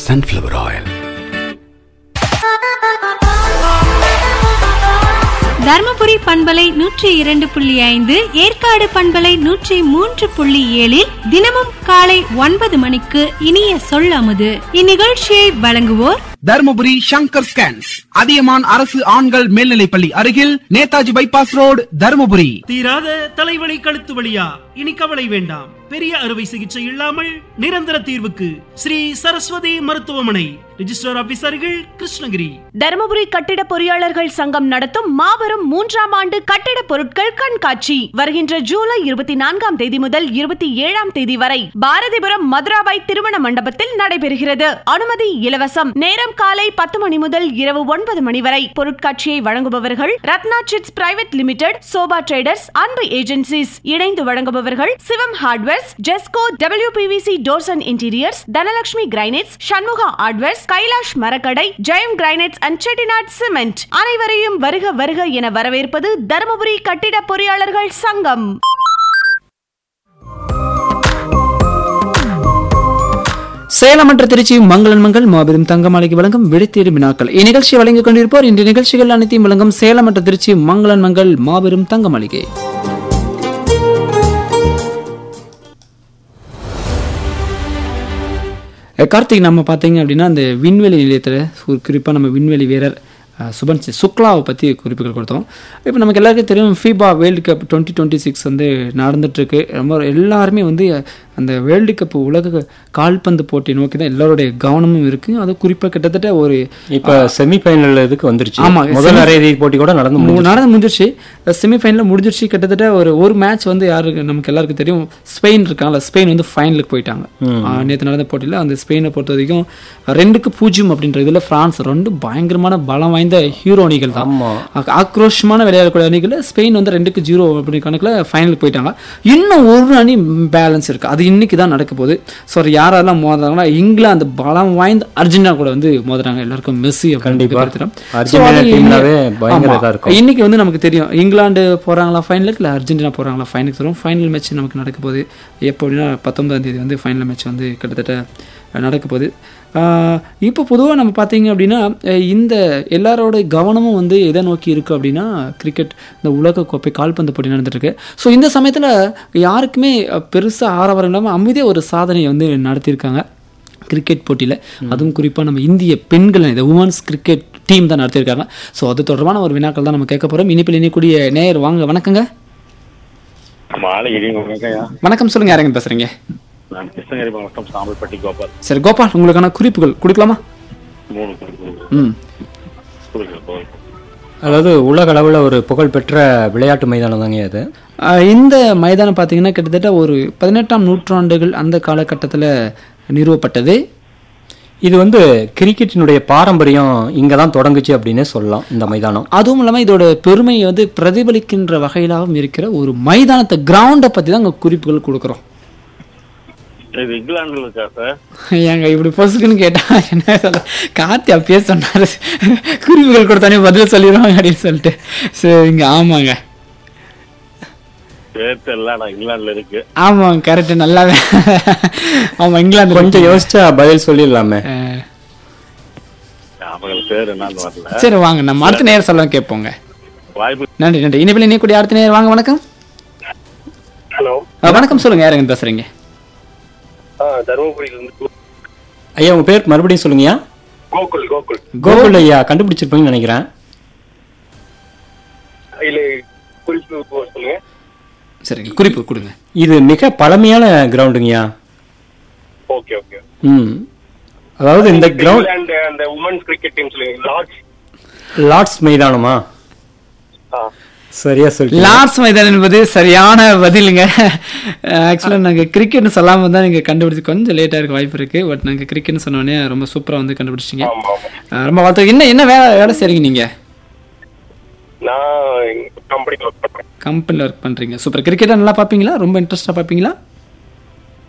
sunflower oil. Dharmapuri பண்பலை நூற்றி இரண்டு புள்ளி ஐந்து ஏற்காடு பண்பலை நூற்றி மூன்று புள்ளி ஏழில் தினமும் காலை ஒன்பது மணிக்கு இனிய சொல்லமுது இந்நிகழ்ச்சியை வழங்குவோர் தர்மபுரி சங்கர் ஸ்கேன்ஸ் அதியமான் அரசு ஆண்கள் மேல்நிலைப்பள்ளி அருகில் நேதாஜி பைபாஸ் ரோடு தர்மபுரி தீராத தலைவலி கழுத்து வலியா இனி கவலை வேண்டாம் பெரிய அறுவை சிகிச்சை இல்லாமல் நிரந்தர தீர்வுக்கு ஸ்ரீ சரஸ்வதி மருத்துவமனை ரிஜிஸ்டர் ஆபீசர்கள் கிருஷ்ணகிரி தருமபுரி கட்டிட பொறியாளர்கள் சங்கம் நடத்தும் மாபெரும் மூன்றாம் ஆண்டு கட்டிட பொருட்கள் கண்காட்சி வருகின்ற ஜூலை இருபத்தி நான்காம் தேதி முதல் இருபத்தி ஏழாம் தேதி வரை பாரதிபுரம் மதுராபாய் திருமண மண்டபத்தில் நடைபெறுகிறது அனுமதி இலவசம் நேரம் காலை பத்து மணி முதல் இரவு ஒன்பது மணி வரை பொருட்காட்சியை வழங்குபவர்கள் Ratna chits private limited Shoba traders Anbu agencies இணைந்து வழங்குபவர்கள் Sivam hardwares Jesco WPVC doors and interiors Dhanalakshmi granites Shanmuga hardwares Kailash மரக்கடை Jayam granites and Chettinad cement அனைவரையும் வருக வருக என வரவேற்பது தருமபுரி கட்டிட பொறியாளர்கள் சங்கம் சேலம் மற்றும் திருச்சி மங்களன் மங்கள் மாபெரும் தங்கமாலைக்கு வழங்கும் விடைத்தேடு வினாக்கள் இந்நிகழ்ச்சியை வழங்கிக் கொண்டிருப்போர் இன்று நிகழ்ச்சிகள் அனைத்தையும் வழங்கும் சேலம் மற்றும் திருச்சி மங்களன் மங்கள் மாபெரும் தங்க மாளிகை அஹ் கார்த்திக் நம்ம பார்த்தீங்க அப்படின்னா அந்த விண்வெளி நிலையத்தில் குறிப்பாக நம்ம விண்வெளி வீரர் அஹ், சுபன் சி- சுக்லாவை பற்றி குறிப்புகள் கொடுத்தோம் இப்போ நமக்கு எல்லாருக்கும் தெரியும் FIFA world cup twenty twenty six வந்து நடந்துட்டுருக்கு ரொம்ப எல்லாருமே வந்து அந்த வேர்ல்டு கப் உலக கால்பந்து போட்டி நோக்கி தான் எல்லாருடைய கவனமும் இருக்குது அது குறிப்பாக கிட்டத்தட்ட ஒரு இப்ப செமிஃபைனல் இதுக்கு வந்துருச்சு ஆமா, முதல் semi- அரை போட்டி கூட நடந்து மூ- முடிஞ்சிருச்சு. நடந்து முடிஞ்சிருச்சு செமிஃபைனலில் முடிஞ்சிருச்சு கிட்டத்தட்ட ஒரு ஒரு மேட்ச் வந்து யாருக்கு நமக்கு எல்லாருக்கும் தெரியும் ஸ்பெயின் இருக்காங்கல்ல ஸ்பெயின் வந்து ஃபைனலுக்கு போயிட்டாங்க நேற்று நடந்த போட்டியில் அந்த ஸ்பெயினை பொறுத்த வரைக்கும் ரெண்டுக்கு பூஜ்ஜியம் அப்படின்ற இதில் பிரான்ஸ் ரெண்டு பயங்கரமான பலம் வாய்ந்த ஹீரோ அணிகள் தான் ஆமா. ஆ- ஆக்ரோஷமான விளையாடக்கூடிய அணிகள் ஸ்பெயின் வந்து ரெண்டுக்கு ஜீரோ அப்படி கணக்கில் ஃபைனலுக்கு போயிட்டாங்க இன்னும் ஒரு அணி பேலன்ஸ் இருக்கு அது இன்னைக்கு தான் நடக்க போகுது ஸோ யாரெல்லாம் மோதுறாங்கன்னா இங்கிலாந்து பலம் வாய்ந்த அர்ஜென்டினா கூட வந்து மோதுறாங்க எல்லாருக்கும் மெஸ்ஸி கண்டிப்பா. அப்படின்ற அர்ஜென்டினா டீம்னாவே பயங்கர ஆமா. இதா இருக்கும். இன்னைக்கு வந்து நமக்கு தெரியும் இங்கிலாந்து போறாங்களா ஃபைனலுக்கு இல்லை அர்ஜென்டினா போறாங்களா ஃபைனலுக்கு தரும் ஃபைனல் மேட்ச் நமக்கு நடக்க போகுது எப்போ அப்படின்னா பத்தொன்பதாம் தேதி வந்து ஃபைனல் மேட்ச் வந்து கிட்டத்தட்ட நடக்க போகுது ஆஹ் இப்போ பொதுவாக நம்ம பார்த்தீங்க அப்படின்னா அஹ் இந்த எல்லாரோட கவனமும் வந்து எதை நோக்கி இருக்கு அப்படின்னா கிரிக்கெட் இந்த உலக கோப்பை கால்பந்து போட்டி நடந்துட்டு இருக்கு ஸோ இந்த சமயத்தில் யாருக்குமே பெருசாக ஆரவாரம் இல்லாமல் அமைதியாக ஒரு சாதனையை வந்து நடத்தியிருக்காங்க கிரிக்கெட் போட்டியில் அதுவும் குறிப்பாக நம்ம இந்திய பெண்கள் இந்த உமன்ஸ் கிரிக்கெட் டீம் தான் நடத்தியிருக்காங்க ஸோ அது தொடர்பான ஒரு வினாக்கள் தான் நம்ம கேட்க போகிறோம் இனிப்பில் இணையக்கூடிய நேயர் வாங்க வணக்கங்க மாலை இடிங்க வணக்கம்யா வணக்கம் சொல்லுங்க யாருங்க பேசுறீங்க நான் கிருஷ்ணகிரி மாவட்டம் சாம்பல்பட்டி கோபால் சரி கோபால் உங்களுக்கான குறிப்புகள் கொடுக்கலாமா மூணு கொடுக்குறேன் ம் கொடுக்குறேன் அதாவது உலக அளவுல ஒரு புகழ்பெற்ற விளையாட்டு மைதானம் தாங்க அது ஆஹ் இந்த மைதானம் பார்த்தீங்கன்னா கிட்டத்தட்ட ஒரு பதினெட்டாம் நூற்றாண்டுகள் அந்த காலகட்டத்தில் நிறுவப்பட்டது இது வந்து கிரிக்கெட்டினுடைய பாரம்பரியம் இங்க தான் தொடங்குச்சு அப்படின்னு சொல்லலாம் இந்த மைதானம் அதுவும் இல்லாமல் இதோட பெருமையை வந்து பிரதிபலிக்கின்ற வகையிலாகவும் இருக்கிற ஒரு மைதானத்தை கிரவுண்டை பற்றி தான் அங்கே குறிப்புகள் கொடுக்குறோம் இது இங்கிலாந்துல இருக்கா சார் ஏங்க இப்படி பொசுக்குன்னு கேட்டா என்ன சொல்ல கார்த்தி அப்பயே சொன்னாரு குறிப்புகள் கொடுத்தானே பதில் சொல்லிடுவாங்க அப்படின்னு சொல்லிட்டு சரிங்க ஆமாங்க சேர்த்து எல்லாம் நான் இங்கிலாந்துல இருக்கு ஆமாங்க கரெக்ட் நல்லாவே ஆமா இங்கிலாந்து கொஞ்சம் யோசிச்சா பதில் சொல்லிடலாமே அஹ், அவங்க பேர் என்னன்னு வரல சரி வாங்க நம்ம அடுத்த நேரம் சொல்ல கேட்போங்க வாய்ப்பு நன்றி நன்றி இனிப்பில் இணையக்கூடிய அடுத்த நேரம் வாங்க வணக்கம் ஹலோ அஹ், வணக்கம் சொல்லுங்க யாருங்க பேசுறீங்க தருமபுரியில இருந்து ஐயா உங்க பேர் மறுபடியும் சொல்லுங்கய்யா கோகுல் கோகுல் கோகுல் ஐயா கண்டுபிடிச்சிருப்பீங்கன்னு நினைக்கிறேன் இல்ல குறிப்பு சொல்லுங்க சரிங்க குறிப்பு கொடுங்க இது மிக பழமையான கிரவுண்டுங்கய்யா ஓகே ஓகே ம் அதாவது இந்த கிரவுண்ட் இங்கிலாந்து அந்த உமன்ஸ் கிரிக்கெட் டீம் சொல்லுங்க லார்ட்ஸ் லார்ட்ஸ் மைதானமா சரியா சொல்லி லார்ட்ஸ் மைதானம் என்பது சரியான பதிலுங்க ஆக்சுவலாக நாங்கள் கிரிக்கெட்னு சொல்லாமல் தான் நீங்கள் கண்டுபிடிச்சி கொஞ்சம் லேட்டாக இருக்க வாய்ப்பு இருக்குது பட் நாங்கள் கிரிக்கெட்னு சொன்னோடனே ரொம்ப சூப்பராக வந்து கண்டுபிடிச்சிங்க ஆமா ஆமா அஹ் ரொம்ப வாழ்த்து என்ன என்ன வேலை வேலை செய்றீங்க நீங்கள் நான் கம்பெனில ஒர்க் பண்றேன் கம்பெனியில் ஒர்க் பண்ணுறீங்க சூப்பர் கிரிக்கெட்டை நல்லா பார்ப்பீங்களா ரொம்ப இன்ட்ரெஸ்ட்டாக பார்ப்பீங்களா